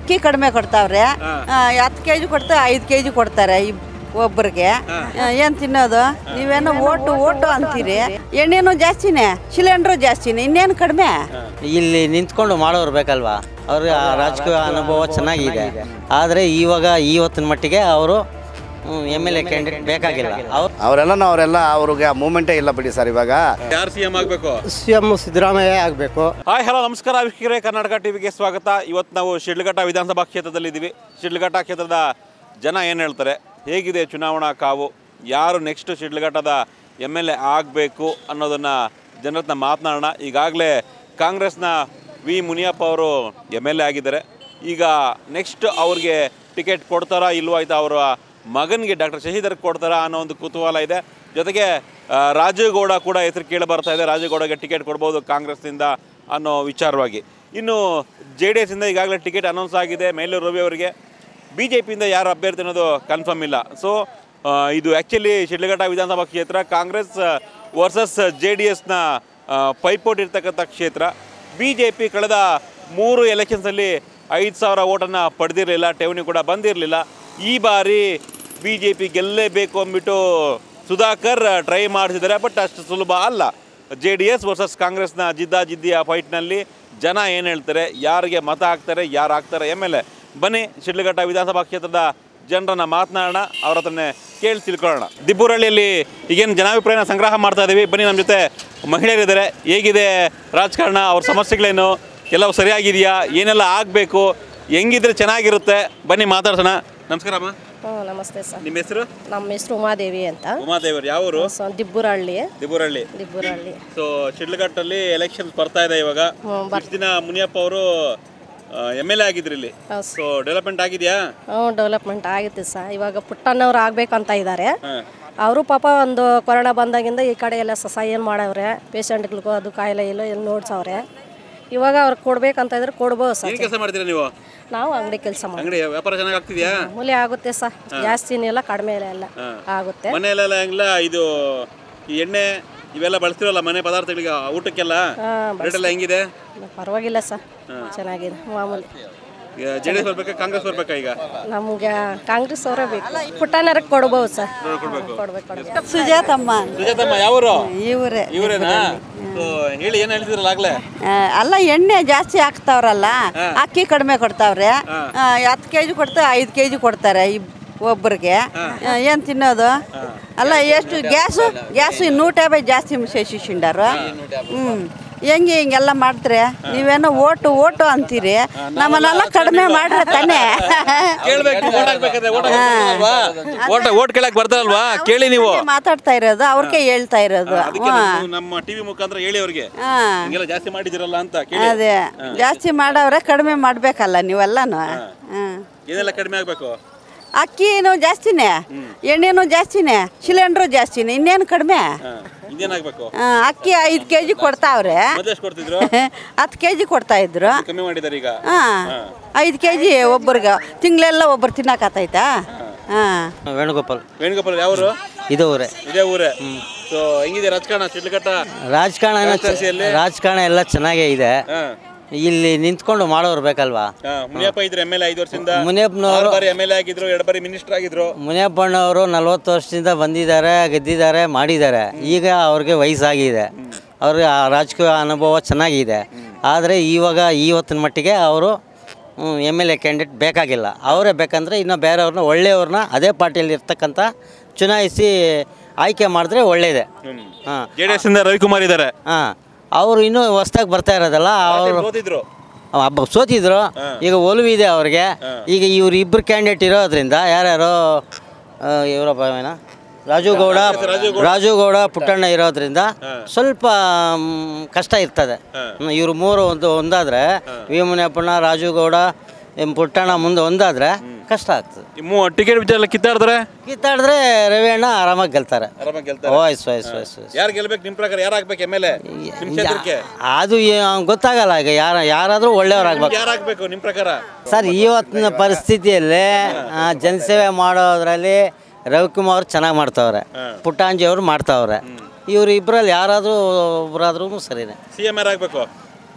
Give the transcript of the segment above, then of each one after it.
ಅಕ್ಕಿ ಕಡಿಮೆ ಕೊಡ್ತಾವ್ರೆ ಹತ್ತು ಕೆ ಜಿ ಕೊಡ್ತಾರೆ ಐದು ಕೆ ಜಿ ಕೊಡ್ತಾರೆ ಇಬ್- ಒಬ್ರಿಗೆ ಏನು ತಿನ್ನೋದು ನೀವೇನೋ ಓಟು ಓಟು ಅಂತೀರಿ ಎಣ್ಣೆನೂ ಜಾಸ್ತಿನೇ ಸಿಲಿಂಡ್ರು ಜಾಸ್ತಿನೇ ಇನ್ನೇನು ಕಡಿಮೆ ಇಲ್ಲಿ ನಿಂತ್ಕೊಂಡು ಮಾಡೋರು ಬೇಕಲ್ವಾ ಅವ್ರಿಗೆ ಆ ರಾಜಕೀಯ ಅನುಭವ ಚೆನ್ನಾಗಿದೆ ಆದರೆ ಇವಾಗ ಇವತ್ತಿನ ಮಟ್ಟಿಗೆ ಅವರು ಎಮ್ ಎಲ್ ಎ ಕ್ಯಾಂಡಿಡೇಟ್ ಬೇಕಾಗಿಲ್ಲ ಅವ್ರು ಅವರೆಲ್ಲ ಅವರೆಲ್ಲ ಅವ್ರಿಗೆ ಆ ಮೂಮೆಂಟೇ ಇಲ್ಲ ಬಿಡಿ ಸರ್ ಇವಾಗ ಯಾರು ಸಿ ಎಂ ಆಗಬೇಕು ಸಿ ಎಮ್ ಸಿದ್ದರಾಮಯ್ಯ ಆಗಬೇಕು ಹಾಯ್ ಹಲೋ ನಮಸ್ಕಾರ ವೀಕ್ಷಕರೇ ಕರ್ನಾಟಕ ಟಿವಿಗೆ ಸ್ವಾಗತ ಇವತ್ತು ನಾವು ಶಿಡ್ಲಘಟ್ಟ ವಿಧಾನಸಭಾ ಕ್ಷೇತ್ರದಲ್ಲಿ ಇದ್ದೀವಿ ಶಿಡ್ಲಘಟ್ಟ ಕ್ಷೇತ್ರದ ಜನ ಏನು ಹೇಳ್ತಾರೆ ಹೇಗಿದೆ ಚುನಾವಣಾ ಕಾವು ಯಾರು ನೆಕ್ಸ್ಟ್ ಶಿಡ್ಲಘಟ್ಟದ ಎಮ್ ಎಲ್ ಎ ಆಗಬೇಕು ಅನ್ನೋದನ್ನು ಜನರ ಹತ್ರ ಮಾತನಾಡೋಣ ಈಗಾಗಲೇ ಕಾಂಗ್ರೆಸ್ನ ವಿ ಮುನಿಯಪ್ಪ ಅವರು ಎಮ್ ಎಲ್ ಎ ಆಗಿದ್ದಾರೆ ಈಗ ನೆಕ್ಸ್ಟ್ ಅವ್ರಿಗೆ ಟಿಕೆಟ್ ಕೊಡ್ತಾರಾ ಇಲ್ವೋ ಆಯ್ತಾ ಅವರ ಮಗನಿಗೆ ಡಾಕ್ಟರ್ ಶಶಿಧರ್ ಕೊಡ್ತಾರಾ ಅನ್ನೋ ಒಂದು ಕುತೂಹಲ ಇದೆ ಜೊತೆಗೆ ಆ, ರಾಜೇಗೌಡ ಕೂಡ ಹೆಸರು ಕೇಳಿ ಬರ್ತಾ ಇದೆ ರಾಜೇಗೌಡಗೆ ಟಿಕೆಟ್ ಕೊಡ್ಬೋದು ಕಾಂಗ್ರೆಸ್ನಿಂದ ಅನ್ನೋ ವಿಚಾರವಾಗಿ ಇನ್ನು ಜೆ ಡಿ ಎಸ್ಸಿಂದ ಈಗಾಗಲೇ ಟಿಕೆಟ್ ಅನೌನ್ಸ್ ಆಗಿದೆ ಮೇಲೂರು ರವಿ ಅವರಿಗೆ ಬಿ ಜೆ ಪಿಯಿಂದ ಯಾರು ಅಭ್ಯರ್ಥಿ ಅನ್ನೋದು ಕನ್ಫರ್ಮ್ ಇಲ್ಲ ಸೊ ಇದು ಆ್ಯಕ್ಚುಲಿ ಶಿಡ್ಲಘಟ್ಟ ವಿಧಾನಸಭಾ ಕ್ಷೇತ್ರ ಕಾಂಗ್ರೆಸ್ ವರ್ಸಸ್ ಜೆ ಡಿ ಎಸ್ನ ಪೈಪೋಟಿ ಇರ್ತಕ್ಕಂಥ ಕ್ಷೇತ್ರ ಬಿ ಜೆ ಪಿ ಕಳೆದ ಮೂರು ಎಲೆಕ್ಷನ್ಸಲ್ಲಿ ಐದು ಸಾವಿರ ಓಟನ್ನು ಪಡೆದಿರಲಿಲ್ಲ ಠೇವಣಿ ಕೂಡ ಬಂದಿರಲಿಲ್ಲ ಈ ಬಾರಿ ಬಿ ಜೆ ಪಿ ಗೆಲ್ಲೇಬೇಕು ಅಂದ್ಬಿಟ್ಟು ಸುಧಾಕರ್ ಟ್ರೈ ಮಾಡಿಸಿದ್ದಾರೆ ಬಟ್ ಅಷ್ಟು ಸುಲಭ ಅಲ್ಲ ಜೆ ಡಿ ಎಸ್ ವರ್ಸಸ್ ಕಾಂಗ್ರೆಸ್ನ ಜಿದ್ದಾಜಿದ್ದಿಯ ಫೈಟ್ನಲ್ಲಿ ಜನ ಏನು ಹೇಳ್ತಾರೆ ಯಾರಿಗೆ ಮತ ಹಾಕ್ತಾರೆ ಯಾರು ಹಾಕ್ತಾರೆ ಎಮ್ ಎಲ್ ಎ ಬನ್ನಿ ಶಿಡ್ಲಘಟ್ಟ ವಿಧಾನಸಭಾ ಕ್ಷೇತ್ರದ ಜನರನ್ನ ಮಾತನಾಡೋಣ ಅವ್ರ ಹತ್ರನೇ ಕೇಳಿ ತಿಳ್ಕೊಳ್ಳೋಣ ದಿಬ್ಬೂರಳ್ಳಿಯಲ್ಲಿ ಈಗೇನು ಜನಾಭಿಪ್ರಾಯನ ಸಂಗ್ರಹ ಮಾಡ್ತಾ ಇದ್ದೀವಿ ಬನ್ನಿ ನಮ್ಮ ಜೊತೆ ಮಹಿಳೆಯರಿದ್ದಾರೆ ಹೇಗಿದೆ ರಾಜಕಾರಣ ಅವ್ರ ಸಮಸ್ಯೆಗಳೇನು ಎಲ್ಲವೂ ಸರಿಯಾಗಿದೆಯಾ ಏನೆಲ್ಲ ಆಗಬೇಕು ಹೆಂಗಿದ್ರೆ ಚೆನ್ನಾಗಿರುತ್ತೆ ಬನ್ನಿ ಮಾತಾಡ್ಸೋಣ ನಮಸ್ಕಾರ ಅಮ್ಮ ಹ್ಞೂ ನಮಸ್ತೆ ಸರ್ ನಿಮ್ಮ ಹೆಸರು ನಮ್ಮ ಹೆಸರು ಉಮಾದೇವಿ ಅಂತ ಉಮಾದೇವರು ಯಾವರು ಸೊ ದಿಬ್ಬುರಹಳ್ಳಿ ದಿಬ್ಬೂರಳ್ಳಿ ದಿಬ್ಬುರಹಳ್ಳಿ ಸೊ ಶಿಡ್ಲಘಟ್ಟಲ್ಲಿ ಎಲೆಕ್ಷನ್ ಬರ್ತಾ ಇದೆ ಇವಾಗ ಹ್ಞೂ ಇಷ್ಟು ದಿನ ಮುನಿಯಪ್ಪ ಅವರು ಎಮ್ ಎಲ್ ಎ ಆಗಿದ್ರು ಇಲ್ಲಿ ಹೌದು ಸೊ ಡೆವಲಪ್ಮೆಂಟ್ ಆಗಿದೆಯಾ ಹ್ಞೂ ಡೆವಲಪ್ಮೆಂಟ್ ಆಗುತ್ತೆ ಸರ್ ಇವಾಗ ಪುಟ್ಟಣ್ಣವ್ರು ಆಗ್ಬೇಕಂತ ಇದ್ದಾರೆ ಹಾಂ ಅವರು ಪಾಪ ಒಂದು ಕೊರೋನಾ ಬಂದಾಗಿಂದ ಈ ಕಡೆ ಎಲ್ಲ ಸಹಾಯ ಮಾಡವ್ರೆ ಪೇಷಂಟ್ಗಳಿಗೂ ಅದು ಕಾಯಿಲೆ ಇಲ್ಲ ಎಲ್ಲ ನೋಡ್ಸವ್ರೆ ಇವಾಗ ಅವ್ರಿಗೆ ಕೊಡ್ಬೇಕಂತ ಇದ್ರೆ ಕೊಡ್ಬೋದು ಸರ್ ಏನು ಕೆಲಸ ಮಾಡ್ತೀರಾ ನೀವು ನಾವು ಅಂಗಡಿ ಕೆಲಸ ಮಾಡಿ ಅಂಗಡಿ ವ್ಯಾಪಾರ ಚೆನ್ನಾಗಿ ಆಗ್ತಿದ್ಯಾ ಮೂಲೆ ಆಗುತ್ತೆ ಸರ್ ಜಾಸ್ತಿನೇ ಇಲ್ಲ ಕಡಿಮೆ ಎಲ್ಲ ಆಗುತ್ತೆ ಮನೆಯಲ್ಲೆಲ್ಲ ಹೆಂಗಿಲ್ಲ ಇದು ಈ ಎಣ್ಣೆ ಇವೆಲ್ಲ ಬಳಸ್ತಿರಲ್ಲ ಮನೆ ಪದಾರ್ಥಗಳಿಗೆ ಊಟಕ್ಕೆಲ್ಲ ಹಾಂ ರೇಟ್ ಎಲ್ಲ ಹೆಂಗಿದೆ ಪರವಾಗಿಲ್ಲ ಸರ್ ಚೆನ್ನಾಗಿದೆ ಮಾಮೂಲಿ ಜೆ ಡಿ ಎಸ್ ಬರ್ಬೇಕಾ ಕಾಂಗ್ರೆಸ್ ಬರ್ಬೇಕಾ ಈಗ ನಮ್ಗೆ ಕಾಂಗ್ರೆಸ್ ಅವರೇ ಬೇಕು ಪುಟ್ಟಣ್ಣರಿಗೆ ಕೊಡ್ಬೋದು ಸರ್ ಕೊಡ್ಬೇಕು ಕೊಡ್ಬೇಕು ಸುಜಾತಮ್ಮ ಸುಜಾತಮ್ಮ ಯಾವರು ಇವರೇ ಇವರೇನಾ ಸೊ ಹೇಳಿ ಏನು ಹೇಳ್ತಿದ್ರಲ್ಲ ಆಗ್ಲೇ ಅಲ್ಲ ಎಣ್ಣೆ ಜಾಸ್ತಿ ಹಾಕ್ತಾವ್ರಲ್ಲ ಅಕ್ಕಿ ಕಡಿಮೆ ಕೊಡ್ತಾವ್ರೆ ಹತ್ತು ಕೆ ಜಿ ಕೊಡ್ತಾರೆ ಐದು ಕೆ ಜಿ ಕೊಡ್ತಾರೆ ಇಬ್ ಒಬ್ಬರಿಗೆ ಏನು ತಿನ್ನೋದು ಅಲ್ಲ ಎಷ್ಟು ಗ್ಯಾಸು ಗ್ಯಾಸು ನೂಟ ಯಾಭೈ ಜಾಸ್ತಿ ಶಶಿಸಿಂಡರು ಹ್ಞೂ ಹೆಂಗೆ ಹಿಂಗೆಲ್ಲ ಮಾಡ್ತಾರೆ ನೀವೇನೋ ಓಟು ಓಟು ಅಂತೀರಿ ನಮ್ಮನ್ನೆಲ್ಲ ಕಡಿಮೆ ಮಾಡ್ರೆ ತಾನೇ ಕೇಳ್ಬೇಕು ಓಟ್ ಹಾಕ್ಬೇಕಾದ್ರೆ ಓಟ್ ಹಾಕ್ಬೇಕಲ್ವಾ ಓಟ್ ಓಟ್ ಕೇಳಕ್ ಬರ್ತಾರಲ್ವಾ ಕೇಳಿ ನೀವು ಮಾತಾಡ್ತಾ ಇರೋದು ಅವ್ರಿಗೆ ಹೇಳ್ತಾ ಇರೋದು ಅದಕ್ಕೆ ನೀವು ನಮ್ಮ ಟಿವಿ ಮುಖಾಂತರ ಹೇಳಿ ಅವ್ರಿಗೆ ಹಾಂ ಹಿಂಗೆಲ್ಲ ಜಾಸ್ತಿ ಮಾಡಿದಿರಲ್ಲ ಅಂತ ಕೇಳಿ ಅದೇ ಜಾಸ್ತಿ ಮಾಡವ್ರೆ ಕಡಿಮೆ ಮಾಡಬೇಕಲ್ಲ ನೀವೆಲ್ಲನೂ ಹಾಂ ಏನೆಲ್ಲ ಕಡಿಮೆ ಆಗ್ಬೇಕು ಅಕ್ಕಿನೂ ಜಾಸ್ತಿನೇ ಎಣ್ಣೆನೂ ಜಾಸ್ತಿನೇ ಸಿಲಿಂಡ್ರು ಜಾಸ್ತಿನೇ ಇನ್ನೇನು ಕಡಿಮೆ ಹಾ. ಇನ್ನೇನಾಗ್ಬೇಕು ಆ, ಅಕ್ಕಿ ಐದು ಕೆ ಜಿ ಕೊಡ್ತಾವ್ರೆ ಮೊದಲು ಎಷ್ಟು ಕೊಡ್ತಿದ್ರು ಹತ್ತು ಕೆ ಜಿ ಕೊಡ್ತಾ ಇದ್ರು ಕಮ್ಮಿ ಮಾಡಿದಾರೆ ಈಗ ಹಾಂ ಐದು ಕೆ ಜಿ ಒಬ್ರಿಗೆ ತಿಂಗಳೆಲ್ಲ ಒಬ್ಬರು ತಿನ್ನಕತ್ತೈತಾ ಹಾಂ ವೇಣುಗೋಪಾಲ್ ವೇಣುಗೋಪಾಲ್ ಯಾವರು ಇದು ಅವರೇ ಇದೇ ಊರೇ ಸೊ ಹೆಂಗಿದೆ ರಾಜಕಾರಣ ಶಿಡ್ಲಘಟ್ಟ ರಾಜಕಾರಣ ಏನೋ ಚ- ಕಾನ್ಸ್ಟಿಟ್ಯೂನ್ಸಿಯಲ್ಲಿ? ರಾಜಕಾರಣ ಎಲ್ಲ ಚೆನ್ನಾಗೇ ಇದೆ ಹಾ ಇಲ್ಲಿ ನಿಂತ್ಕೊಂಡು ಮಾಡೋರು ಬೇಕಲ್ವಾ ಹಾ, ಮುನಿಯಪ್ಪ ಇದ್ರು ಎಮ್ ಎಲ್ ಐದು ವರ್ಷದಿಂದ ಮುನಿಯಪ್ಪನವರು ಆರು ಬಾರಿ ಎಮ್ ಎಲ್ ಎ ಆಗಿದ್ರು ಎರಡು ಬಾರಿ ಮಿನಿಸ್ಟರ್ ಆಗಿದ್ರು ಮುನಿಯಪ್ಪಣ್ಣವರು ನಲ್ವತ್ತು ವರ್ಷದಿಂದ ಬಂದಿದ್ದಾರೆ ಗೆದ್ದಿದ್ದಾರೆ ಮಾಡಿದ್ದಾರೆ ಈಗ ಅವ್ರಿಗೆ ವಯಸ್ಸಾಗಿದೆ ಅವ್ರಿಗೆ ಆ ರಾಜಕೀಯ ಅನುಭವ ಚೆನ್ನಾಗಿದೆ ಆದರೆ ಇವಾಗ ಇವತ್ತಿನ ಮಟ್ಟಿಗೆ ಅವರು ಎಮ್ ಎಲ್ ಎ ಕ್ಯಾಂಡಿಡೇಟ್ ಬೇಕಾಗಿಲ್ಲ ಅವರೇ ಬೇಕಂದರೆ ಇನ್ನು ಬೇರೆಯವ್ರನ್ನ ಒಳ್ಳೆಯವ್ರನ್ನ ಅದೇ ಪಾರ್ಟಿಯಲ್ಲಿ ಇರ್ತಕ್ಕಂಥ ಚುನಾಯಿಸಿ ಆಯ್ಕೆ ಮಾಡಿದ್ರೆ ಒಳ್ಳೆಯದೇ ಹಾಂ ಜೆ ಡಿ ಎಸ್ ಇಂದ ರವಿಕುಮಾರ್ ಇದ್ದಾರೆ ಹಾಂ ಅವರು ಇನ್ನೂ ಹೊಸ್ದಾಗಿ ಬರ್ತಾ ಇರೋದಲ್ಲ ಅವರು ಸೋತಿದ್ರು ಹಬ್ಬ ಸೋತಿದ್ರು ಈಗ ಒಲವಿದೆ ಅವ್ರಿಗೆ ಈಗ ಇವ್ರು ಇಬ್ಬರು ಕ್ಯಾಂಡಿಡೇಟ್ ಇರೋದ್ರಿಂದ ಯಾರ್ಯಾರು ಆ, ಇವರಪ್ಪ ಏನ ರಾಜು ಗೌಡ ರಾಜು ಗೌಡ ಪುಟ್ಟಣ್ಣ ಇರೋದ್ರಿಂದ ಸ್ವಲ್ಪ ಮ್, ಕಷ್ಟ ಇರ್ತದೆ ಇವರು ಮೂರು ಒಂದು ಒಂದಾದ್ರೆ ವಿ ಮುನಿಯಪ್ಪಣ್ಣ ರಾಜು ಗೌಡ ಎಂ ಪುಟ್ಟಣ್ಣ ಮುಂದೆ ಒಂದಾದ್ರೆ ಕಷ್ಟ ಆಗ್ತದೆ ಟಿಕೆಟ್ ವಿಚಾರ ಕಿತ್ತಾಡಿದ್ರೆ ಕಿತ್ತಾಡಿದ್ರೆ ರವಿ ಅಣ್ಣ ಆರಾಮಾಗಿ ಗೆಲ್ತಾರೆ ಆರಾಮಾಗಿ ಗೆಲ್ತಾರೆ ವಾಯ್ಸ್ ವಾಯ್ಸ್ ವಾಯ್ಸ್ ವಾಯ್ಸ್ ಯಾರು ಗೆಲ್ಬೇಕು ನಿಮ್ ಪ್ರಕಾರ ಯಾರು ಆಗ್ಬೇಕು ಎಮ್ ಎಲ್ ಎ ನಿಮ್ ಕ್ಷೇತ್ರಕ್ಕೆ ಅದು ಏ- ಗೊತ್ತಾಗಲ್ಲ ಈಗ ಯಾರ ಯಾರಾದರೂ ಒಳ್ಳೆಯವ್ರಾಗ್ಬೇಕು ಯಾರು ಆಗ್ಬೇಕು ನಿಮ್ ಪ್ರಕಾರ ಸರ್ ಇವತ್ತಿನ ಪರಿಸ್ಥಿತಿಯಲ್ಲಿ ಆ, ಜನಸೇವೆ ಮಾಡೋದ್ರಲ್ಲಿ ರವಿಕುಮಾರ್ ಚೆನ್ನಾಗಿ ಮಾಡ್ತಾವ್ರೆ ಪುಟ್ಟಾಂಜಿ ಅವರು ಮಾಡ್ತಾವ್ರೆ ಇವ್ರು ಇಬ್ಬರಲ್ಲಿ ಯಾರಾದರೂ ಒಬ್ಬರಾದ್ರೂ ಸರಿನೇ ಸಿ ಎಂ ಯಾರು ಆಗ್ಬೇಕು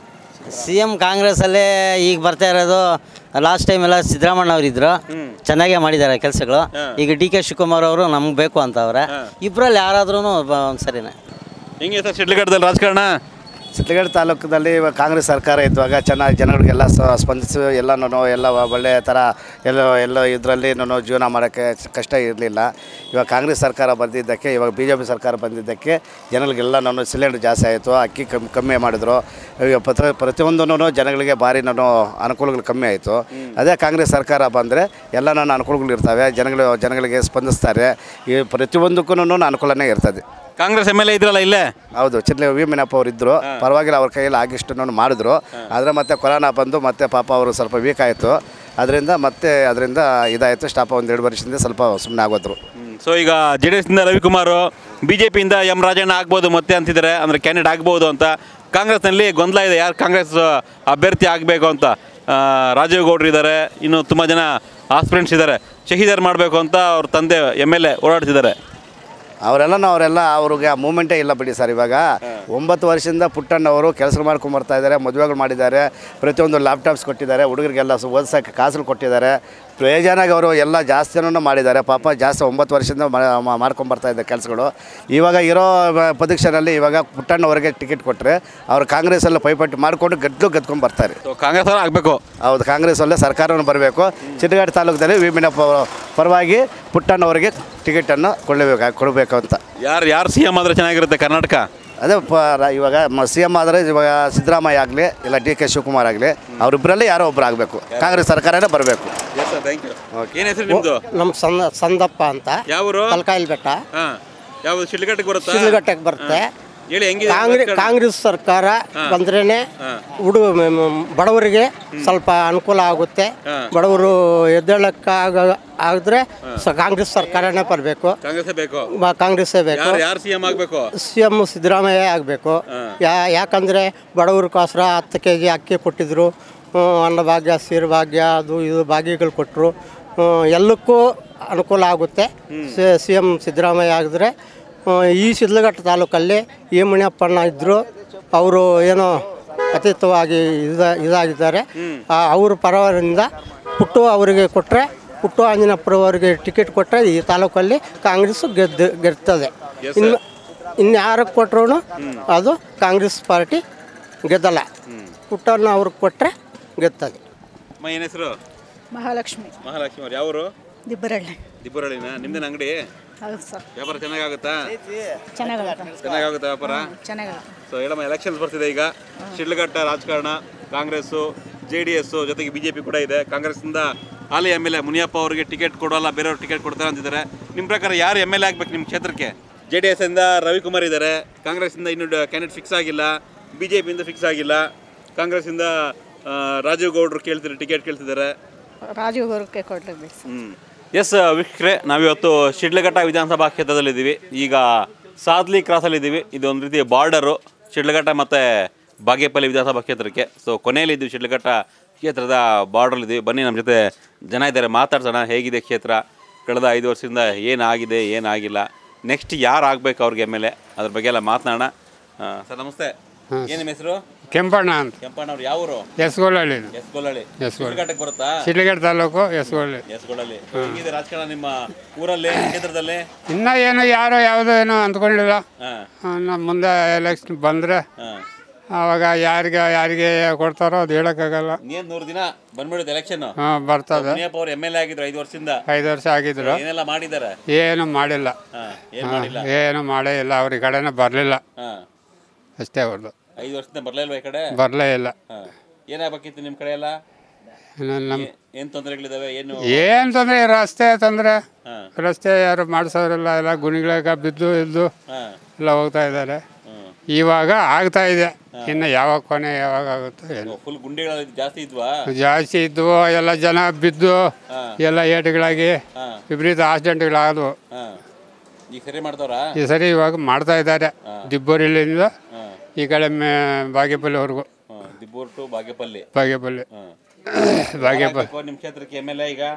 ಸಿ ಎಮ್ ಕಾಂಗ್ರೆಸ್ಸಲ್ಲೇ ಈಗ ಬರ್ತಾ ಇರೋದು ಲಾಸ್ಟ್ ಟೈಮ್ ಎಲ್ಲ ಸಿದ್ದರಾಮಣ್ಣ ಅವರು ಇದ್ರು ಚೆನ್ನಾಗೇ ಮಾಡಿದ್ದಾರೆ ಕೆಲಸಗಳು ಈಗ ಡಿ ಕೆ ಶಿವಕುಮಾರ್ ಅವರು ನಮ್ಗೆ ಬೇಕು ಅಂತ ಅವ್ರೆ ಇಬ್ಬರಲ್ಲಿ ಯಾರಾದ್ರೂ ಒಂದು ಸರಿನೇ ಹೆಂಗೆ ಸರ್ ಶಿಡ್ಲಘಟ್ಟದಲ್ಲಿ ರಾಜಕಾರಣ ಸಿದ್ಲಗಢ ತಾಲೂಕದಲ್ಲಿ ಇವಾಗ ಕಾಂಗ್ರೆಸ್ ಸರ್ಕಾರ ಇದ್ದಾಗ ಚೆನ್ನಾಗಿ ಜನಗಳಿಗೆಲ್ಲ ಸ- ಸ್ಪಂದಿಸಿ ಎಲ್ಲನೂ ಎಲ್ಲ ಒಳ್ಳೆಯ ಥರ ಎಲ್ಲ ಎಲ್ಲ ಇದರಲ್ಲಿ ಜೀವನ ಮಾಡೋಕ್ಕೆ ಕಷ್ಟ ಇರಲಿಲ್ಲ ಇವಾಗ ಕಾಂಗ್ರೆಸ್ ಸರ್ಕಾರ ಬಂದಿದ್ದಕ್ಕೆ ಇವಾಗ ಬಿ ಜೆ ಪಿ ಸರ್ಕಾರ ಬಂದಿದ್ದಕ್ಕೆ ಜನಗಳಿಗೆಲ್ಲ ನಾನು ಸಿಲಿಂಡರ್ ಜಾಸ್ತಿ ಆಯಿತು ಅಕ್ಕಿ ಕಮ್ಮಿ ಕಮ್ಮಿ ಮಾಡಿದ್ರು ಈಗ ಪ್ರತಿ ಪ್ರತಿಯೊಂದೂ ಜನಗಳಿಗೆ ಭಾರಿ ನಾನು ಅನುಕೂಲಗಳು ಕಮ್ಮಿ ಆಯಿತು ಅದೇ ಕಾಂಗ್ರೆಸ್ ಸರ್ಕಾರ ಬಂದರೆ ಎಲ್ಲ ನನ್ನ ಅನುಕೂಲಗಳು ಇರ್ತವೆ ಜನಗಳು ಜನಗಳಿಗೆ ಸ್ಪಂದಿಸ್ತಾರೆ ಈ ಪ್ರತಿಯೊಂದಕ್ಕೂ ಅನುಕೂಲನೇ ಇರ್ತದೆ ಕಾಂಗ್ರೆಸ್ ಎಮ್ ಎಲ್ ಎ ಇದ್ರಲ್ಲ ಇಲ್ಲೇ ಹೌದು ಚಿರ್ಲೆ ವಿ ಮೀನಪ್ಪ ಅವರು ಇದ್ದರು ಪರವಾಗಿಲ್ಲ ಅವ್ರ ಕೈಯಲ್ಲಿ ಆಗಿಷ್ಟು ಮಾಡಿದ್ರು ಆದರೆ ಮತ್ತೆ ಕೊರೋನಾ ಬಂದು ಮತ್ತೆ ಪಾಪ ಅವರು ಸ್ವಲ್ಪ ವೀಕ್ ಆಯಿತು ಅದರಿಂದ ಮತ್ತೆ ಅದರಿಂದ ಇದಾಯಿತು ಸ್ಟಾಪ್ ಒಂದು ಎರಡು ವರ್ಷದಿಂದ ಸ್ವಲ್ಪ ಸುಮ್ಮನೆ ಆಗೋದ್ರು ಸೊ ಈಗ ಜೆ ಡಿ ಎಸ್ನಿಂದ ರವಿಕುಮಾರ್ ಬಿ ಜೆ ಪಿಯಿಂದ ಎಂ ರಾಜಣ್ಣ ಆಗ್ಬೋದು ಮತ್ತೆ ಅಂತಿದ್ದಾರೆ ಅಂದರೆ ಕ್ಯಾಂಡಿಡೇಟ್ ಆಗ್ಬೋದು ಅಂತ ಕಾಂಗ್ರೆಸ್ನಲ್ಲಿ ಗೊಂದಲ ಇದೆ ಯಾರು ಕಾಂಗ್ರೆಸ್ ಅಭ್ಯರ್ಥಿ ಆಗಬೇಕು ಅಂತ ಆ, ರಾಜೀವ್ ಗೌಡ್ರು ಇದ್ದಾರೆ ಇನ್ನು ತುಂಬ ಜನ ಆಸ್ಪಿರೆಂಟ್ಸ್ ಇದ್ದಾರೆ ಶಹೀದರ್ ಮಾಡಬೇಕು ಅಂತ ಅವ್ರ ತಂದೆ ಎಮ್ ಎಲ್ ಎ ಓಡಾಡ್ತಿದ್ದಾರೆ ಅವರೆಲ್ಲ ಅವರೆಲ್ಲ ಅವ್ರಿಗೆ ಆ ಮೂಮೆಂಟೇ ಇಲ್ಲ ಬಿಡಿ ಸರ್ ಇವಾಗ ಒಂಬತ್ತು ವರ್ಷದಿಂದ ಪುಟ್ಟಣ್ಣವರು ಕೆಲಸ ಮಾಡ್ಕೊಂಡು ಬರ್ತಾ ಇದ್ದಾರೆ ಮದುವೆಗಳು ಮಾಡಿದ್ದಾರೆ ಪ್ರತಿಯೊಂದು ಲ್ಯಾಪ್ಟಾಪ್ಸ್ ಕೊಟ್ಟಿದ್ದಾರೆ ಹುಡುಗರಿಗೆಲ್ಲ ಸು- ಓದ್ಸೋಕ್ಕೆ ಕಾಸುಗಳು ಕೊಟ್ಟಿದ್ದಾರೆ ಪ್ರಯೋಜನಾಗಿ ಅವರು ಎಲ್ಲ ಜಾಸ್ತಿನೂ ಮಾಡಿದ್ದಾರೆ ಪಾಪ ಜಾಸ್ತಿ ಒಂಬತ್ತು ವರ್ಷದಿಂದ ಮಾಡ್ಕೊಂಡು ಬರ್ತಾ ಇದ್ದ ಕೆಲಸಗಳು ಇವಾಗ ಇರೋ ಪೊಸಿಷನಲ್ಲಿ ಇವಾಗ ಪುಟ್ಟಣ್ಣವರಿಗೆ ಟಿಕೆಟ್ ಕೊಟ್ಟರೆ ಅವ್ರು ಕಾಂಗ್ರೆಸ್ಸಲ್ಲಿ ಪೈಪೋಟಿ ಮಾಡಿಕೊಂಡು ಗದ್ದು ಗದ್ಕೊಂಡು ಬರ್ತಾರೆ ಸೊ ಕಾಂಗ್ರೆಸ್ ಅವರು ಆಗಬೇಕು ಹೌದು ಕಾಂಗ್ರೆಸ್ಸಲ್ಲೇ ಸರ್ಕಾರವನ್ನು ಬರಬೇಕು ಚಿತ್ರಘಾಟ ತಾಲೂಕದಲ್ಲಿ ವಿ ಮೀನಪ್ಪ ಅವರ ಪರವಾಗಿ ಪುಟ್ಟಣ್ಣವರಿಗೆ ಟಿಕೆಟನ್ನು ಕೊಡಲೇಬೇಕು ಕೊಡಬೇಕು ಅಂತ ಯಾರು ಯಾರು ಸಿ ಎಮ್ ಆದರೆ ಚೆನ್ನಾಗಿರುತ್ತೆ ಕರ್ನಾಟಕ ಅದೇ ಪ ರ- ಇವಾಗ ಸಿ ಎಮ್ ಆದರೆ ಇವಾಗ ಸಿದ್ದರಾಮಯ್ಯ ಆಗಲಿ ಇಲ್ಲ ಡಿ ಕೆ ಶಿವಕುಮಾರ್ ಆಗಲಿ ಅವರಿಬ್ಬರಲ್ಲಿ ಯಾರೋ ಒಬ್ಬರು ಆಗಬೇಕು ಕಾಂಗ್ರೆಸ್ ಸರ್ಕಾರನೇ ಬರಬೇಕು ಥ್ಯಾಂಕ್ ಯು ಏನು ಹೆಸರು ನಿಮ್ಮದು ನಮ್ಮ ಸಂದ ಸಂದಪ್ಪ ಅಂತ ಯಾವರು ತಲಕಾಯಿಲ್ ಬೆಟ್ಟ ಹಾಂ ಯಾವುದು ಶಿಡ್ಲಘಟ್ಟಕ್ಕೆ ಬರುತ್ತಾ ಶಿಡ್ಲಘಟ್ಟಕ್ಕೆ ಬರುತ್ತೆ ಹೇಳಿ ಹೆಂಗಿದೆ ಕಾಂಗ್ರೆಸ್ ಕಾಂಗ್ರೆಸ್ ಸರ್ಕಾರ ಬಂದ್ರೇನೆ ಹುಡು ಮ- ಮ- ಬಡವರಿಗೆ ಸ್ವಲ್ಪ ಅನುಕೂಲ ಆಗುತ್ತೆ ಬಡವರು ಎದ್ದೇಳಕ್ಕಾಗ ಆಗಿದ್ರೆ ಸ- ಕಾಂಗ್ರೆಸ್ ಸರ್ಕಾರನೇ ಬರಬೇಕು ಕಾಂಗ್ರೆಸ್ ಬೇಕು ಕಾಂಗ್ರೆಸ್ಸೇ ಬೇಕು ಯಾರು ಯಾರು ಸಿ ಎಮ್ ಆಗಬೇಕು ಸಿ ಎಮ್ ಸಿದ್ದರಾಮಯ್ಯ ಆಗಬೇಕು ಯಾ ಯಾಕಂದರೆ ಬಡವ್ರಿಗೋಸ್ಕರ ಹತ್ತು ಕೆ ಜಿ ಅಕ್ಕಿ ಕೊಟ್ಟಿದ್ರು ಹ್ಮ್, ಅನ್ನಭಾಗ್ಯ ಭಾಗ್ಯ ಅದು ಇದು ಭಾಗ್ಯಗಳು ಕೊಟ್ಟರು ಎಲ್ಲಕ್ಕೂ ಅನುಕೂಲ ಆಗುತ್ತೆ ಸಿ ಎಮ್ ಸಿದ್ದರಾಮಯ್ಯ ಆಗಿದ್ರೆ ಹ್ಮ್, ಈ ಶಿಡ್ಲಘಟ್ಟ ತಾಲೂಕಲ್ಲಿ ಈ ಮುನಿಯಪ್ಪಣ್ಣ ಇದ್ದರು ಅವರು ಏನೋ ಅತೀತವಾಗಿ ಇದ ಇದಾಗಿದ್ದಾರೆ ಆ, ಅವ್ರ ಪರವರಿಂದ ಪುಟ್ಟು ಅವರಿಗೆ ಕೊಟ್ಟರೆ ಪುಟ್ಟು ಆಂಜನಪ್ಪರವರಿಗೆ ಟಿಕೆಟ್ ಕೊಟ್ಟರೆ ಈ ತಾಲೂಕಲ್ಲಿ ಕಾಂಗ್ರೆಸ್ಸು ಗೆದ್ದು ಗೆಲ್ತದೆ ಇನ್ನು ಇನ್ಯಾರಿಗೆ ಕೊಟ್ಟರು ಅದು ಕಾಂಗ್ರೆಸ್ ಪಾರ್ಟಿ ಗೆದ್ದಲ್ಲ ಪುಟ್ಟಣ್ಣ ಅವ್ರಿಗೆ ಕೊಟ್ಟರೆ ಗೆತ್ತದೆ ಅಮ್ಮ ಏನು ಹೆಸರು ಮಹಾಲಕ್ಷ್ಮಿ ಮಹಾಲಕ್ಷ್ಮಿ ಅವ್ರು ಯಾವರು ದಿಬ್ಬರಳ್ಳಿ ದಿಬ್ಬರಳ್ಳಿನ ನಿಮ್ದೇನ ಅಂಗಡಿ ಹೌದು ಸರ್ ವ್ಯಾಪಾರ ಚೆನ್ನಾಗಾಗುತ್ತಾ ಚೆನ್ನಾಗತ್ತ ಚೆನ್ನಾಗಾಗುತ್ತಾ ವ್ಯಾಪಾರ ಚೆನ್ನಾಗತ್ತ ಸೊ ಹೇಳಮ್ಮ ಎಲೆಕ್ಷನ್ಸ್ ಬರ್ತಿದೆ ಈಗ ಶಿಡ್ಲಘಟ್ಟ ರಾಜಕಾರಣ ಕಾಂಗ್ರೆಸ್ಸು ಜೆ ಡಿ ಎಸ್ಸು ಜೊತೆಗೆ ಬಿ ಜೆ ಪಿ ಕೂಡ ಇದೆ ಕಾಂಗ್ರೆಸ್ನಿಂದ ಹಾಲಿ ಎಮ್ ಎಲ್ ಎ ಮುನಿಯಪ್ಪ ಅವರಿಗೆ ಟಿಕೆಟ್ ಕೊಡೋಲ್ಲ ಬೇರೆಯವ್ರು ಟಿಕೆಟ್ ಕೊಡ್ತಾರೆ ಅಂತಿದ್ದಾರೆ ನಿಮ್ಮ ಪ್ರಕಾರ ಯಾರು ಎಮ್ ಎಲ್ ಎ ಆಗ್ಬೇಕು ನಿಮ್ಮ ಕ್ಷೇತ್ರಕ್ಕೆ ಜೆ ಡಿ ಎಸ್ ಇಂದ ರವಿಕುಮಾರ್ ಇದ್ದಾರೆ ಕಾಂಗ್ರೆಸ್ಸಿಂದ ಇನ್ನೂ ಕ್ಯಾಂಡಿಡೇಟ್ ಫಿಕ್ಸ್ ಆಗಿಲ್ಲ ಬಿ ಜೆ ಪಿಯಿಂದ ಫಿಕ್ಸ್ ಆಗಿಲ್ಲ ಕಾಂಗ್ರೆಸ್ಸಿಂದ ಆ, ರಾಜೀವ್ ಗೌಡ್ರು ಕೇಳ್ತಿದ್ದಾರೆ ಟಿಕೆಟ್ ಕೇಳ್ತಿದ್ದಾರೆ ರಾಜೀವ್ ಗೌರಕ್ಕೆ ಕೊಡ್ಲೇಬೇಕು ಸರ್ ಹ್ಮ್ ಎಸ್ ವೀಕ್ಷಕರೇ ನಾವಿವತ್ತು ಶಿಡ್ಲಘಟ್ಟ ವಿಧಾನಸಭಾ ಕ್ಷೇತ್ರದಲ್ಲಿದ್ದೀವಿ ಈಗ ಸಾದ್ಲಿ ಕ್ರಾಸಲ್ಲಿದ್ದೀವಿ ಇದು ಒಂದು ರೀತಿಯ ಬಾರ್ಡರು ಶಿಡ್ಲಘಟ್ಟ ಮತ್ತು ಬಾಗೇಪಲ್ಲಿ ವಿಧಾನಸಭಾ ಕ್ಷೇತ್ರಕ್ಕೆ ಸೊ ಕೊನೆಯಲ್ಲಿದ್ದೀವಿ ಶಿಡ್ಲಘಟ್ಟ ಕ್ಷೇತ್ರದ ಬಾರ್ಡ್ರಲ್ಲಿದ್ದೀವಿ ಬನ್ನಿ ನಮ್ಮ ಜೊತೆ ಜನ ಇದ್ದಾರೆ ಮಾತಾಡ್ಸೋಣ ಹೇಗಿದೆ ಕ್ಷೇತ್ರ ಕಳೆದ ಐದು ವರ್ಷದಿಂದ ಏನಾಗಿದೆ ಏನಾಗಿಲ್ಲ ನೆಕ್ಸ್ಟ್ ಯಾರು ಆಗ್ಬೇಕು ಅವ್ರಿಗೆ ಎಮ್ ಎಲ್ ಎ ಅದ್ರ ಬಗ್ಗೆ ಎಲ್ಲ ಮಾತನಾಡೋಣ ಸರ್ ನಮಸ್ತೆ ಏನು ನಿಮ್ಮ ಹೆಸರು ಕೆಂಪಣ್ಣ ಅಂತ ಕೆಂಪಣ್ಣ ಅವ್ರು ಯಾವ ಊರು ಎಸ್ಗೋಲಹಳ್ಳಿ ಎಸ್ ಗೋಲಹಳ್ಳಿ ಎಸ್ಗೋಳ ಶಿಡ್ಲಘಟ್ಟಕ್ಕೆ ಬರುತ್ತಾ ಶಿಡ್ಲಘಟ್ಟ ತಾಲೂಕು ಎಸ್ಗೋಲಹಳ್ಳಿ ಎಸ್ಗಳಲ್ಲಿ ಹೇಗಿದೆ ರಾಜಕಾರಣ ನಿಮ್ಮ ಊರಲ್ಲಿ ಕ್ಷೇತ್ರದಲ್ಲಿ ಇನ್ನ ಏನು ಯಾರು ಯಾವುದೋ ಏನೋ ಅಂದ್ಕೊಂಡಿಲ್ಲ ಹಾ ನಮ್ಮ ಮುಂದೆ ಎಲೆಕ್ಷನ್ ಬಂದರೆ ಹಾ ಆವಾಗ ಯಾರಿಗೆ ಯಾರಿಗೆ ಕೊಡ್ತಾರೋ ಅದು ಹೇಳೋಕ್ಕಾಗಲ್ಲ ನೀನ್ ನೂರು ದಿನ ಬಂದ್ಬಿಡುತ್ತೆ ಎಲೆಕ್ಷನ್ ಹಾಂ ಬರ್ತದೆ ಮುನಿಯಪ್ಪ ಅವ್ರು ಎಮ್ ಎಲ್ ಎ ಆಗಿದ್ರು ಐದು ವರ್ಷದಿಂದ ಐದು ವರ್ಷ ಆಗಿದ್ರು ಏನೆಲ್ಲ ಮಾಡಿದ್ದಾರೆ ಏನು ಮಾಡಿಲ್ಲ ಹಾ ಏನ್ ಮಾಡಿಲ್ಲ ಏನು ಮಾಡೇ ಇಲ್ಲ ಅವ್ರ ಈ ಕಡೆನೇ ಬರಲಿಲ್ಲ ಹಾ ಅಷ್ಟೇ ಅವ್ರದ್ದು ಐದು ವರ್ಷದಿಂದ ಬರ್ಲಿಲ್ವಾ ಈ ಕಡೆ ಬರಲೇ ಇಲ್ಲ ಹಾ ಏನಾಗಬೇಕಿತ್ತು ನಿಮ್ಮ ಕಡೆ ಎಲ್ಲ ಇನ್ನು ನಮ್ಮ ಏ- ಏನ್ ತೊಂದರೆಗಳಿದಾವೆ ಏನು ಏನು ತೊಂದರೆ ರಸ್ತೆ ತೊಂದರೆ ಹಾ ರಸ್ತೆ ಯಾರು ಮಾಡಿಸೋರಿಲ್ಲ ಎಲ್ಲ ಗುಣಿಗಳಾಗ ಬಿದ್ದು ಇದ್ದು ಹಾ ಎಲ್ಲ ಹೋಗ್ತಾ ಇದ್ದಾರೆ ಹ್ಮ್ ಇವಾಗ ಆಗ್ತಾ ಇದೆ ಇನ್ನು ಯಾವಾಗ ಕೊನೆ ಯಾವಾಗ ಆಗುತ್ತೋ ಏನು ಫುಲ್ ಗುಂಡಿಗಳು ಜಾಸ್ತಿ ಇದ್ವಾ ಜಾಸ್ತಿ ಇದ್ವು ಎಲ್ಲ ಜನ ಬಿದ್ದು ಹಾ. ಎಲ್ಲ ಏಟುಗಳಾಗಿ ಹಾ ವಿಪರೀತ ಆಕ್ಸಿಡೆಂಟ್ಗಳಾದವು ಹಾ ಈಗ ಸರಿ ಮಾಡ್ತಾವ್ರಾ ಈ ಸರಿ ಇವಾಗ ಮಾಡ್ತಾ ಇದ್ದಾರೆ ದಿಬ್ಬೂರಿಲಿಂದ ಹಾ ಈ ಕಡೆ ಮೇ ಬಾಗೇಪಲ್ಲಿವರೆಗೂ ಹಾ ದಿಬ್ಬೂರ್ ಟು ಬಾಗೇಪಲ್ಲಿ ಬಾಗೇಪಲ್ಲಿ ಹಾ ಬಾಗೇಪಲ್ಲಿ ನಿಮ್ಮ ಕ್ಷೇತ್ರಕ್ಕೆ ಎಮ್ ಎಲ್ ಎ ಈಗ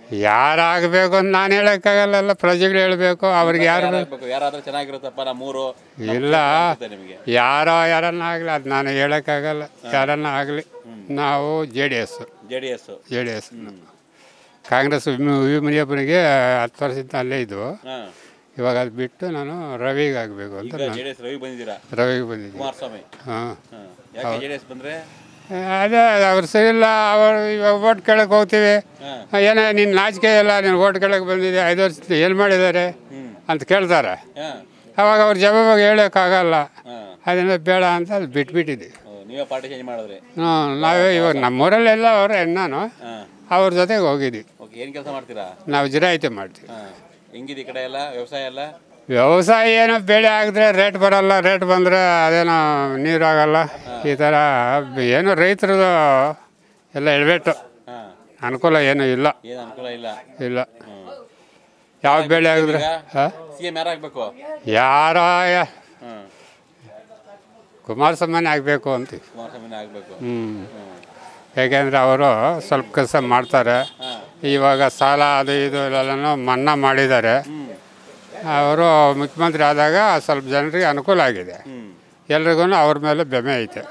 ಯಾರಾಗಬೇಕು ಅಂತ ನಾನು ಹೇಳೋಕ್ಕಾಗಲ್ಲ ಪ್ರಜೆಗಳು ಹೇಳಬೇಕು ಅವ್ರಿಗೆ ಯಾರು ಬೇಕು ಯಾರಾಗ್ಬೇಕು ಯಾರಾದ್ರೂ ಚೆನ್ನಾಗಿರುತ್ತಪ್ಪ ನಮ್ಮೂರು ಇಲ್ಲ ಅನ್ಸುತ್ತೆ ನಿಮಗೆ ಯಾರೋ ಯಾರನ್ನ ಆಗಲಿ ಅದು ನಾನು ಹೇಳೋಕ್ಕಾಗಲ್ಲ ಯಾರನ್ನ ಆಗಲಿ ನಾವು J D S J D S J D S Congress V ಮುನಿಯಪ್ಪನಿಗೆ ಹತ್ತು ವರ್ಷದಿಂದ ಅಲ್ಲೇ ಇದ್ವು ಹಾಂ ಇವಾಗ ಅದು ಬಿಟ್ಟು ನಾನು ರವಿಗೆ ಆಗಬೇಕು ಅಂತ ಈಗ ನಾನು ಜೆ ಡಿ ಎಸ್ ರವಿ ಬಂದಿದ್ದೀರಾ ರವಿಗೆ ಬಂದಿದ್ದೀನಿ ಕುಮಾರಸ್ವಾಮಿ ಹಾಂ ಹಾಂ ಯಾಕೆ ಜೆ ಡಿ ಎಸ್ ಬಂದರೆ ಅದೇ ಅವ್ರು ಸರಿಯಿಲ್ಲ ಅವರು ಇವಾಗ ಓಟ್ ಕೇಳಕ್ಕೆ ಹೋಗ್ತೀವಿ ಏನೇ ನಿನ್ನ ನಾಚಿಕೆ ಇಲ್ಲ ನೀನು ಓಟ್ ಕೇಳಕ್ಕೆ ಬಂದಿದೆ ಐದು ವರ್ಷದಿಂದ ಏನು ಮಾಡಿದ್ದಾರೆ ಅಂತ ಕೇಳ್ತಾರೆ ಹಾಂ ಅವಾಗ ಅವ್ರ ಜವಾಬಾಗಿ ಹೇಳೋಕ್ಕಾಗಲ್ಲ ಹಾಂ ಅದರಿಂದ ಬೇಡ ಅಂತ ಅದು ಬಿಟ್ಬಿಟ್ಟಿದ್ವಿ ನೀವೇ ಪಾರ್ಟಿ ಚೇಂಜ್ ಮಾಡಿದ್ರಿ ಹ್ಞೂ ನಾವೇ ಇವಾಗ ನಮ್ಮೂರಲ್ಲೆಲ್ಲ ಅವರೇ ಹೆಣ್ಣಾನು ಹಾಂ ಅವ್ರ ಜೊತೆಗೆ ಹೋಗಿದ್ವಿ ಓಕೆ ಏನು ಕೆಲಸ ಮಾಡ್ತೀರಾ ನಾವು ಜಿರಾಯಿತಿ ಮಾಡ್ತೀವಿ ಹಾಂ ಹೆಂಗಿದೆ ಈ ಕಡೆ ಎಲ್ಲ ವ್ಯವಸಾಯ ಎಲ್ಲ ವ್ಯವಸಾಯ ಏನೋ ಬೆಳೆ ಆಗಿದ್ರೆ ರೇಟ್ ಬರಲ್ಲ ರೇಟ್ ಬಂದರೆ ಅದೇನೋ ನೀರು ಆಗಲ್ಲ ಈ ಥರ ಏನೋ ರೈತರದು ಎಲ್ಲ ಎಳ್ಬೇಕು ಹಾಂ ಅನುಕೂಲ ಏನೂ ಇಲ್ಲ ಏನು ಅನುಕೂಲ ಇಲ್ಲ ಇಲ್ಲ ಯಾವ ಬೆಳೆ ಆಗಿದ್ರೆ ಹಾಂ ಸಿ ಎಮ್ ಯಾರಾಗಬೇಕು ಯಾರೋ ಯ- ಹಾಂ ಕುಮಾರಸ್ವಾಮಿ ಆಗಬೇಕು ಅಂತೀವಿ ಕುಮಾರಸ್ವಾಮಿನೇ ಆಗಬೇಕು ಹ್ಞೂ ಯಾಕೆಂದರೆ ಅವರು ಸ್ವಲ್ಪ ಕೆಲಸ ಮಾಡ್ತಾರೆ ಹಾಂ ಇವಾಗ ಸಾಲ ಅದು ಇದು ಎಲ್ಲನೂ ಮನ್ನಾ ಮಾಡಿದ್ದಾರೆ ಅವರು ಮುಖ್ಯಮಂತ್ರಿ ಆದಾಗ ಸ್ವಲ್ಪ ಜನರಿಗೆ ಅನುಕೂಲ ಆಗಿದೆ ಎಲ್ರಿಗೂ ಅವ್ರ ಮೇಲೆ ಬೆಮೆ ಐತೆ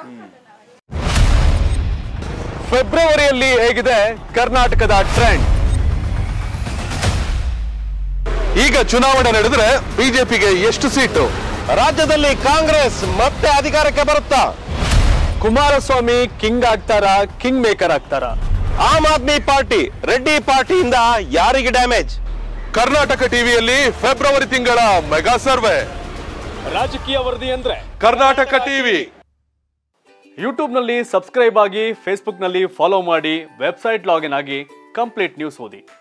ಫೆಬ್ರವರಿಯಲ್ಲಿ ಹೇಗಿದೆ ಕರ್ನಾಟಕದ ಟ್ರೆಂಡ್ ಈಗ ಚುನಾವಣೆ ನಡೆದ್ರೆ ಬಿಜೆಪಿಗೆ ಎಷ್ಟು ಸೀಟು ರಾಜ್ಯದಲ್ಲಿ ಕಾಂಗ್ರೆಸ್ ಮತ್ತೆ ಅಧಿಕಾರಕ್ಕೆ ಬರುತ್ತಾ ಕುಮಾರಸ್ವಾಮಿ ಕಿಂಗ್ ಆಗ್ತಾರ ಕಿಂಗ್ ಮೇಕರ್ ಆಗ್ತಾರ ಆಮ್ ಆದ್ಮಿ ಪಾರ್ಟಿ ರೆಡ್ಡಿ ಪಾರ್ಟಿಯಿಂದ ಯಾರಿಗೆ ಡ್ಯಾಮೇಜ್ ಕರ್ನಾಟಕ ಟಿವಿಯಲ್ಲಿ ಫೆಬ್ರವರಿ ತಿಂಗಳ ಮೆಗಾ ಸರ್ವೆ ರಾಜಕೀಯ ವರದಿ ಅಂದ್ರೆ ಕರ್ನಾಟಕ ಟಿವಿ ಯೂಟ್ಯೂಬ್ನಲ್ಲಿ ಸಬ್ಸ್ಕ್ರೈಬ್ ಆಗಿ ಫೇಸ್ಬುಕ್ನಲ್ಲಿ ಫಾಲೋ ಮಾಡಿ ವೆಬ್ಸೈಟ್ ಲಾಗಿನ್ ಆಗಿ ಕಂಪ್ಲೀಟ್ ನ್ಯೂಸ್ ಓದಿ